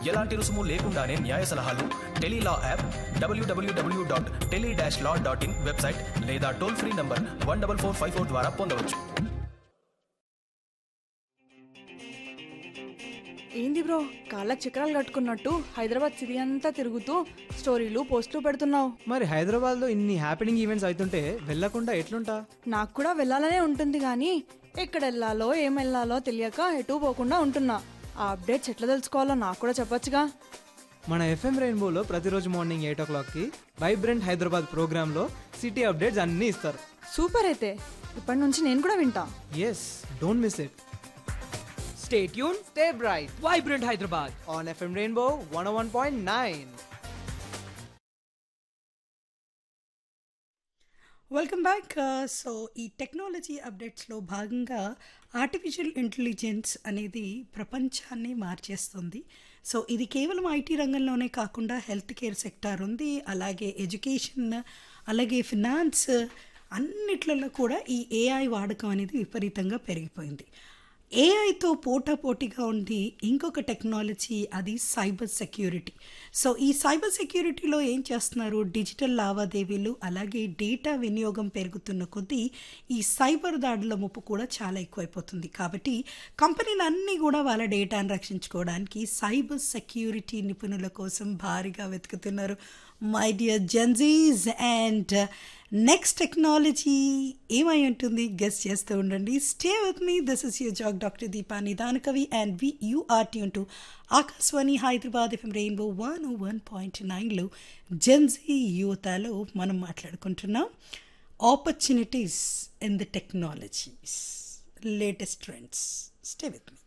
ఎలాంటి రుసుము లేకుండానే న్యాయ సలహాలు టెలీలా యాప్ డబ్ల్యూడబ్ల్యూడబ్ల్యూ dot tele dash law dot in website లేదా toll free number one double four five four ద్వారా పొందవచ్చు ఏంది బ్రో కాళ్ళకి చక్రాలు కట్టుకున్నట్టు హైదరాబాద్ సిటీ అంతా తిరుగుతూ స్టోరీలు పోస్టులు పెడుతున్నావు మరి హైదరాబాద్లో ఇన్ని హ్యాపెనింగ్ ఈవెంట్స్ అవుతుంటే వెళ్ళకుండా ఎట్లుంటా నాకు కూడా వెళ్ళాలనే ఉంటుంది కానీ ఎక్కడ వెళ్ళాలో ఏం వెళ్ళాలో తెలియక ఎటు పోకుండా ఉంటున్నా ఆ అప్డేట్స్ ఎట్లా తెలుసుకోవాలో నాకు కూడా చెప్పొచ్చుగా మన ఎఫ్ఎం రెయిన్బోలో ప్రతిరోజు మార్నింగ్ ఎయిట్ ఓ క్లాక్కి వైబ్రెంట్ హైదరాబాద్ ప్రోగ్రాంలో సిటీ అప్డేట్స్ అన్నీ ఇస్తారు సూపర్ అయితే ఇప్పటి నుంచి నేను కూడా వింటా yes don't miss it stay tune stay bright Vibrant Hyderabad. On FM rainbow one one point nine welcome back so ఈ టెక్నాలజీ అప్డేట్స్లో భాగంగా ఆర్టిఫిషియల్ ఇంటెలిజెన్స్ అనేది ప్రపంచాన్ని మార్చేస్తుంది సో ఇది కేవలం ఐటీ రంగంలోనే కాకుండా హెల్త్ కేర్ సెక్టార్ ఉంది అలాగే ఎడ్యుకేషన్ అలాగే ఫినాన్స్ అన్నిట్లలో కూడా ఈ ఏఐ వాడకం అనేది విపరీతంగా పెరిగిపోయింది ఏఐతో పోటాపోటీగా ఉంది ఇంకొక టెక్నాలజీ అది సైబర్ సెక్యూరిటీ సో ఈ సైబర్ సెక్యూరిటీలో ఏం చేస్తున్నారు డిజిటల్ లావాదేవీలు అలాగే డేటా వినియోగం పెరుగుతున్న కొద్దీ ఈ సైబర్ దాడుల ముప్పు కూడా చాలా ఎక్కువైపోతుంది కాబట్టి కంపెనీలు అన్నీ కూడా వాళ్ళ డేటాను రక్షించుకోవడానికి సైబర్ సెక్యూరిటీ నిపుణుల కోసం భారీగా వెతుకుతున్నారు my dear GenZs and next technology ఏమై ఉంటుంది గెస్ట్ చేస్తూ ఉండండి stay with me this is your జాగ్ doctor Deepa Nidanakavi and we you are tune to Akashvani Hyderabad FM rainbow one one point నైన్లో జెన్జీ యువతలో మనం మాట్లాడుకుంటున్నాం opportunities in the technologies latest trends stay with me